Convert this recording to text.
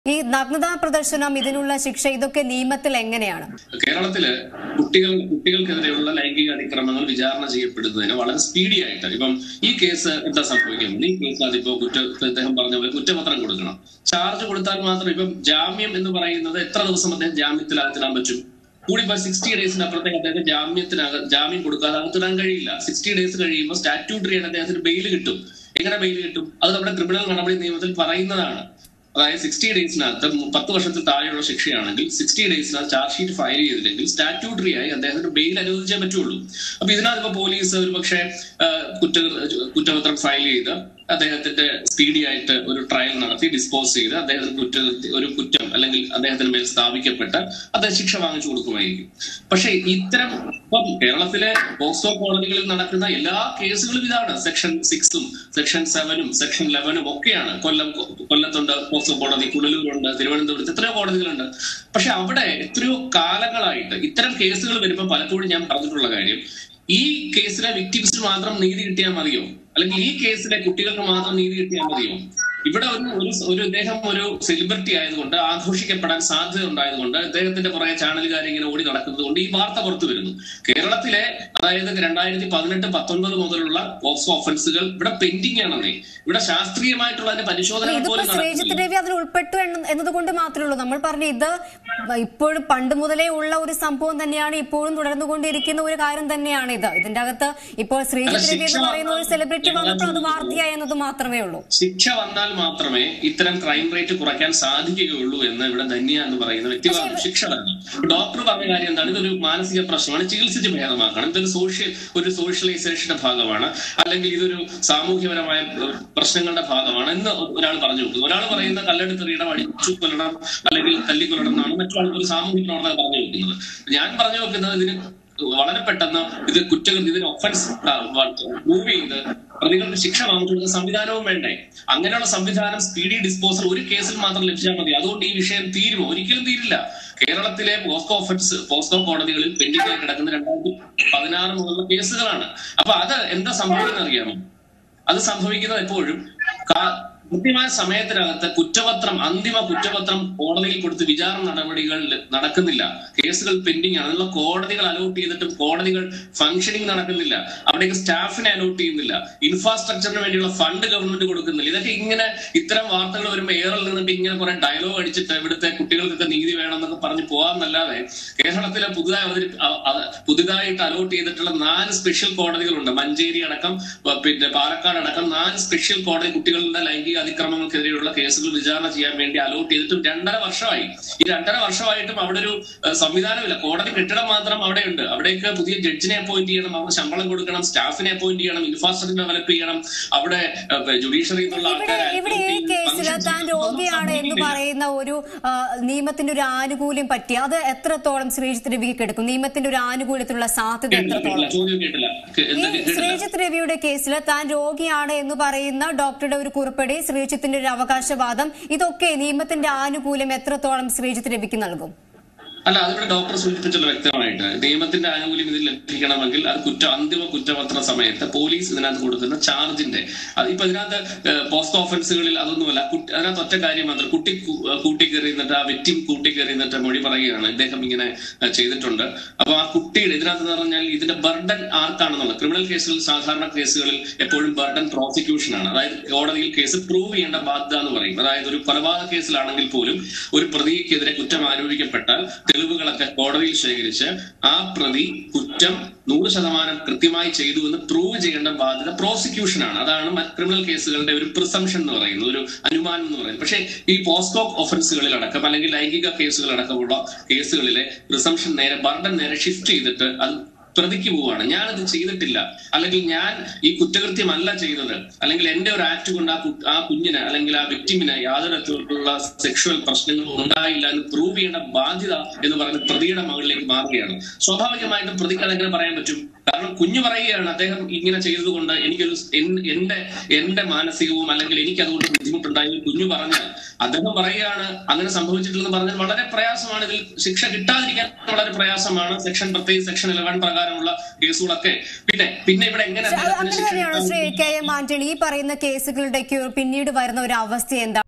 ഈ നഗ്നതാ പ്രദർശനം ഇതിനുള്ള ശിക്ഷ ഇതൊക്കെ നിയമത്തിൽ എങ്ങനെയാണ് കേരളത്തില് കുട്ടികൾ കുട്ടികൾക്കെതിരെയുള്ള ലൈംഗിക അതിക്രമങ്ങൾ വിചാരണ ചെയ്യപ്പെടുന്നതിന് വളരെ സ്പീഡി ആയിട്ട് ഇപ്പം ഈ കേസ് എന്താ സംഭവിക്കുന്നത് ഈ കേസ് അതിപ്പോ കുറ്റ അദ്ദേഹം പറഞ്ഞ പോലെ കുറ്റപത്രം കൊടുക്കണം ചാർജ് കൊടുത്താൽ മാത്രം ഇപ്പം ജാമ്യം എന്ന് പറയുന്നത് എത്ര ദിവസം അദ്ദേഹം ജാമ്യത്തിലകത്തിടാൻ പറ്റും കൂടിപ്പോ സിക്സ്റ്റി ഡേയ്സിന് അപ്പുറത്തേക്ക് അദ്ദേഹത്തിന് ജാമ്യത്തിനക ജാമ്യം കൊടുക്കാതെ അകത്തിടാൻ കഴിയില്ല സിക്സ്റ്റി ഡേയ്സ് കഴിയുമ്പോൾ സ്റ്റാറ്റ്യൂട്ടറി ആയിട്ട് അദ്ദേഹത്തിന് ബെയിൽ കിട്ടും എങ്ങനെ ബെയിൽ കിട്ടും അത് നമ്മുടെ ക്രിമിനൽ നടപടി നിയമത്തിൽ പറയുന്നതാണ് അതായത് സിക്സ്റ്റി ഡേയ്സിനകത്ത് പത്ത് വർഷത്തിൽ താഴെയുള്ള ശിക്ഷയാണെങ്കിൽ സിക്സ്റ്റി ഡേയ്സിനകത്ത് ചാർജ് ഷീറ്റ് ഫയൽ ചെയ്തില്ലെങ്കിൽ സ്റ്റാറ്റ്യൂട്ടറി ആയി അദ്ദേഹത്തിന് ബെയിൽ അനുവദിച്ചേ പറ്റുള്ളൂ അപ്പൊ ഇതിനകത്ത് ഇപ്പൊ പോലീസ് ഒരു പക്ഷേ കുറ്റ കുറ്റപത്രം ഫയൽ ചെയ്ത് അദ്ദേഹത്തിന്റെ സ്പീഡി ആയിട്ട് ഒരു ട്രയൽ നടത്തി ഡിസ്പോസ് ചെയ്ത് അദ്ദേഹത്തിന് കുറ്റ ഒരു കുറ്റം അല്ലെങ്കിൽ അദ്ദേഹത്തിന് മേൽ സ്ഥാപിക്കപ്പെട്ട് അദ്ദേഹം ശിക്ഷ വാങ്ങിച്ചു കൊടുക്കുമായിരിക്കും പക്ഷെ ഇത്തരം ഇപ്പം കേരളത്തിലെ പോക്സോ കോടതികളിൽ നടക്കുന്ന എല്ലാ കേസുകളും ഇതാണ് സെക്ഷൻ സിക്സും സെക്ഷൻ സെവനും സെക്ഷൻ ലെവനും ഒക്കെയാണ് കൊല്ലം കൊല്ലത്തുണ്ട് പോക്സോ കോടതി കുടലൂരുണ്ട് തിരുവനന്തപുരത്ത് എത്രയോ കോടതികളുണ്ട് പക്ഷെ അവിടെ എത്രയോ കാലങ്ങളായിട്ട് ഇത്തരം കേസുകൾ വരുമ്പോൾ പലപ്പോഴും ഞാൻ പറഞ്ഞിട്ടുള്ള കാര്യം ഈ കേസിലെ വിക്ടിംസിന് മാത്രം നീതി കിട്ടിയാൽ മതിയോ അല്ലെങ്കിൽ ഈ കേസിലെ കുട്ടികൾക്ക് മാത്രം നീതി കിട്ടിയാൽ മതിയോ ഇവിടെ ഒരു ഒരു ഒരു ഇദ്ദേഹം ഒരു സെലിബ്രിറ്റി ആയതുകൊണ്ട് ആഘോഷിക്കപ്പെടാൻ സാധ്യത ഉണ്ടായതുകൊണ്ട് അദ്ദേഹത്തിന്റെ പുറകെ ചാനലുകാർ ഇങ്ങനെ ഓടി നടക്കുന്നത് കൊണ്ട് ഈ വാർത്ത പുറത്തു വരുന്നു കേരളത്തിലെ അതായത് രണ്ടായിരത്തി പതിനെട്ട് പത്തൊൻപത് മുതലുള്ള പോക്സോ ഒഫൻസുകൾ ഇവിടെ പെൻഡിംഗ് ആണെന്നേ ഇവിടെ ശാസ്ത്രീയമായിട്ടുള്ള അതിന്റെ പരിശോധന ഇതിപ്പോ പോലും ശ്രീജിത്ത് നടക്കുന്നില്ല രവി അതിൽ ഉൾപ്പെട്ടു എന്ന- എന്നതുകൊണ്ട് മാത്രമേ ഉള്ളൂ നമ്മൾ പറഞ്ഞു ഇത് ഇപ്പോഴും പണ്ട് മുതലേ ഉള്ള ഒരു സംഭവം തന്നെയാണ് ഇപ്പോഴും തുടർന്നുകൊണ്ടിരിക്കുന്ന ഒരു കാര്യം തന്നെയാണ് ഇത് ഇതിന്റെ അകത്ത് ഇപ്പോൾ ശ്രീജിത്ത് രവി എന്ന് ശിക്ഷ പറയുന്ന ഒരു സെലിബ്രിറ്റി വന്നപ്പോൾ അത് വാർത്തയായി എന്നത് മാത്രമേ ഉള്ളൂ ശിക്ഷ വന്നാൽ മാത്രമേ ഇത്തരം ക്രൈം റേറ്റ് കുറയ്ക്കാൻ സാധിക്കുകയുള്ളൂ എന്ന് ഇവിടെ ധന്യ എന്ന് പറയുന്ന വ്യക്തി പറഞ്ഞു ശിക്ഷ വേണം ഡോക്ടർ പറഞ്ഞ കാര്യം എന്താണ് ഇതൊരു മാനസിക പ്രശ്നമാണ് ചികിത്സിച്ച് ഭേദമാക്കണം ഇതൊരു സോഷ്യൽ ഒരു സോഷ്യലൈസേഷന്റെ ഭാഗമാണ് അല്ലെങ്കിൽ ഇതൊരു സാമൂഹ്യപരമായ ഏഹ്, പ്രശ്നങ്ങളുടെ ഭാഗമാണ് എന്ന് ഒരാൾ പറഞ്ഞു വെക്കുന്നു ഒരാൾ പറയുന്ന കല്ലെടുത്തെറിയണം അടിച്ചു കൊല്ലണം അല്ലെങ്കിൽ തല്ലിക്കൊല്ലണം എന്നാണ് മറ്റൊരാൾ ഒരു സാമൂഹ്യ പ്രവർത്തകർ പറഞ്ഞു വെക്കുന്നത് ഞാൻ പറഞ്ഞു വെക്കുന്നത് ഇതിന് വളരെ പെട്ടെന്ന് ഇത് കുറ്റകൃത്യം ഇതിന് ഒഫൻസ് മൂവ് ചെയ്ത് പ്രതികൾക്ക് ശിക്ഷ വാങ്ങിച്ചു കൊടുക്കുന്ന സംവിധാനവും വേണ്ടേ അങ്ങനെയുള്ള സംവിധാനം സ്പീഡി ഡിസ്പോസൽ ഒരു കേസിൽ മാത്രം ലഭിച്ചാൽ മതി അതുകൊണ്ട് ഈ വിഷയം തീരുമോ ഒരിക്കലും തീരില്ല കേരളത്തിലെ പോസ്കോ ഒഫൻസ് പോസ്കോ കോടതികളിൽ പെൻഡിംഗ് ആയി കിടക്കുന്ന രണ്ടായിരത്തി പതിനാറ് മുതലുള്ള കേസുകളാണ് അപ്പൊ അത് എന്താ സംഭവിക്കുന്നത് അറിയാമോ അത് സംഭവിക്കുന്നത് എപ്പോഴും കാ- കൃത്യമായ സമയത്തിനകത്ത് കുറ്റപത്രം അന്തിമ കുറ്റപത്രം കോടതിയിൽ കൊടുത്ത് വിചാരണ നടപടികൾ നടക്കുന്നില്ല കേസുകൾ പെൻഡിംഗ് ആണ് അതിനുള്ള കോടതികൾ അലോട്ട് ചെയ്തിട്ടും കോടതികൾ ഫംഗ്ഷനിങ് നടക്കുന്നില്ല അവിടേക്ക് സ്റ്റാഫിനെ അലോട്ട് ചെയ്യുന്നില്ല ഇൻഫ്രാസ്ട്രക്ചറിന് വേണ്ടിയുള്ള ഫണ്ട് ഗവൺമെന്റ് കൊടുക്കുന്നില്ല ഇതൊക്കെ ഇങ്ങനെ ഇത്തരം വാർത്തകൾ വരുമ്പോൾ ഏറിൽ നിന്നിട്ട് ഇങ്ങനെ കുറെ ഡയലോഗ് അടിച്ചിട്ട് ഇവിടുത്തെ കുട്ടികൾക്കൊക്കെ നീതി വേണം എന്നൊക്കെ പറഞ്ഞ് പോകാമെന്നല്ലാതെ കേരളത്തിലെ പുതുതായി അവതരി അ- അ- പുതുതായിട്ട് അലോട്ട് ചെയ്തിട്ടുള്ള നാല് സ്പെഷ്യൽ കോടതികളുണ്ട് മഞ്ചേരി അടക്കം പ- പിന്നെ പാലക്കാട് അടക്കം നാല് സ്പെഷ്യൽ കോടതി കുട്ടികളുടെ ലൈംഗിക അതിക്രമങ്ങൾക്കെതിരെയുള്ള കേസുകൾ വിചാരണ ചെയ്യാൻ വേണ്ടി അലോട്ട് ചെയ്തിട്ടും രണ്ടര വർഷമായി ഈ രണ്ടര വർഷമായിട്ടും അവിടെ ഒരു ഏഹ്, സംവിധാനമില്ല കോടതി കെട്ടിടം മാത്രം അവിടെയുണ്ട് അവിടേക്ക് പുതിയ ജഡ്ജിനെ അപ്പോയിന്റ് ചെയ്യണം അവർക്ക് ശമ്പളം കൊടുക്കണം സ്റ്റാഫിനെ അപ്പോയിന്റ് ചെയ്യണം ഇൻഫ്രാസ്ട്രക്ചർ ഡെവലപ്പ് ചെയ്യണം അവിടെ ജുഡീഷ്യറി എന്നുള്ള ഇവിടെ ആൾക്കാരെ ഇവിടെ ഈ കേസിൽ താൻ രോഗിയാണ് എന്ന് പറയുന്ന ഒരു ആ, നിയമത്തിന്റെ ഒരു ആനുകൂല്യം പറ്റി അത് എത്രത്തോളം ശ്രീജിത്ത് രവിക്ക് എടുക്കും നിയമത്തിന്റെ ഒരു ആനുകൂല്യത്തിനുള്ള സാധ്യത കേട്ടില്ല എത്രത്തോളം കേട്ടില്ല ചോദ്യം കേട്ടില്ല കേ- ഈ എന്താ കേട്ടില്ല ശ്രീജിത്ത് രവിയുടെ കേസിൽ താൻ രോഗിയാണ് എന്ന് പറയുന്ന ഡോക്ടറുടെ ഒരു കുറിപ്പടി ശ്രീജിത്തിന്റെ ഒരു അവകാശവാദം ഇതൊക്കെ നിയമത്തിന്റെ ആനുകൂല്യം എത്രത്തോളം ശ്രീജിത്ത് രവിക്ക് നൽകും അല്ല അതിവിടെ ഡോക്ടർ സൂചിപ്പിച്ചല്ലോ വ്യക്തമായിട്ട് നിയമത്തിന്റെ ആനുകൂല്യം ഇതിൽ ലഭിക്കണമെങ്കിൽ അത് കുറ്റ അന്തിമ കുറ്റപത്ര സമയത്ത് പോലീസ് ഇതിനകത്ത് കൊടുക്കുന്ന ചാർജിന്റെ അത് ഇപ്പൊ ഇതിനകത്ത് ഏഹ്, പോസ്റ്റ് ഓഫൻസുകളിൽ അതൊന്നുമല്ല കുട്ടി- അതിനകത്ത് ഒറ്റ കാര്യം മാത്രം കുട്ടി കു- കൂട്ടിക്കയറി നിന്നിട്ട് ആ വ്യക്തി കൂട്ടിക്കയറി നിന്നിട്ട് മൊഴി പറയുകയാണ് ഇദ്ദേഹം ഇങ്ങനെ ഏഹ്, ചെയ്തിട്ടുണ്ട് അപ്പൊ ആ കുട്ടിയുടെ ഇതിനകത്ത് എന്ന് പറഞ്ഞാൽ ഇതിന്റെ ബർഡൻ ആർക്കാണെന്നുള്ളത് ക്രിമിനൽ കേസുകളിൽ സാധാരണ കേസുകളിൽ എപ്പോഴും ബർഡൻ പ്രോസിക്യൂഷൻ ആണ് അതായത് കോടതിയിൽ കേസ് പ്രൂവ് ചെയ്യേണ്ട ബാധ്യത എന്ന് പറയും അതായത് ഒരു കൊലപാതക കേസിലാണെങ്കിൽ പോലും ഒരു പ്രതിക്കെതിരെ കുറ്റം ആരോപിക്കപ്പെട്ടാൽ തെളിവുകളൊക്കെ കോടതിയിൽ ശേഖരിച്ച് ആ പ്രതി കുറ്റം നൂറ് ശതമാനം കൃത്യമായി ചെയ്തു എന്ന് പ്രൂവ് ചെയ്യേണ്ട ബാധ്യത പ്രോസിക്യൂഷനാണ് അതാണ് മറ്റ് ക്രിമിനൽ കേസുകളുടെ ഒരു പ്രിസംഷൻ എന്ന് പറയുന്നത് ഒരു അനുമാനം എന്ന് പറയുന്നത് പക്ഷേ ഈ പോസ്കോ ഒഫൻസുകളിൽ അടക്കം അല്ലെങ്കിൽ ലൈംഗിക കേസുകൾ അടക്കമുള്ള കേസുകളിലെ പ്രിസംഷൻ നേരെ ബർഡൻ നേരെ ഷിഫ്റ്റ് ചെയ്തിട്ട് അത് പ്രതിക്ക് പോവാണ് ഞാനത് ചെയ്തിട്ടില്ല അല്ലെങ്കിൽ ഞാൻ ഈ കുറ്റകൃത്യമല്ല ചെയ്തത് അല്ലെങ്കിൽ എന്റെ ഒരു ആക്ട് കൊണ്ട് ആ കു- ആ കുഞ്ഞിന് അല്ലെങ്കിൽ ആ വ്യക്തിമിന് യാതൊരു തരത്തിലുള്ള സെക്ഷുവൽ പ്രശ്നങ്ങളും ഉണ്ടായില്ല എന്ന് പ്രൂവ് ചെയ്യേണ്ട ബാധ്യത എന്ന് പറയുന്നത് പ്രതിയുടെ മകളിലേക്ക് മാറുകയാണ് സ്വാഭാവികമായിട്ടും പ്രതിക്ക് അതെങ്ങനെ പറയാൻ പറ്റും കാരണം കുഞ്ഞു പറയുകയാണ് അദ്ദേഹം ഇങ്ങനെ ചെയ്തതുകൊണ്ട് എനിക്കൊരു എൻ- എന്റെ എന്റെ മാനസികവും അല്ലെങ്കിൽ എനിക്ക് അതുകൊണ്ട് ബുദ്ധിമുട്ടുണ്ടായി കുഞ്ഞു പറഞ്ഞാൽ അദ്ദേഹം പറയുകയാണ് അങ്ങനെ സംഭവിച്ചിട്ടില്ലെന്ന് പറഞ്ഞാൽ വളരെ പ്രയാസമാണ് ഇതിൽ ശിക്ഷ കിട്ടാതിരിക്കാൻ വളരെ പ്രയാസമാണ് സെക്ഷൻ പ്രത്യേകിച്ച് സെക്ഷൻ ഇലവൻ പ്രകാരമുള്ള കേസുകളൊക്കെ പിന്നെ പിന്നെ ഇവിടെ എങ്ങനെ അത് അദ്ദേഹത്തിന് അങ്ങനെ ശിക്ഷ തന്നെയാണോ ശ്രീ കിട്ടാൻ- കെ എം ആന്റണി ഈ പറയുന്ന കേസുകളുടെയൊക്കെ ഒരു പിന്നീട് വരുന്ന ഒരു അവസ്ഥ എന്താണ്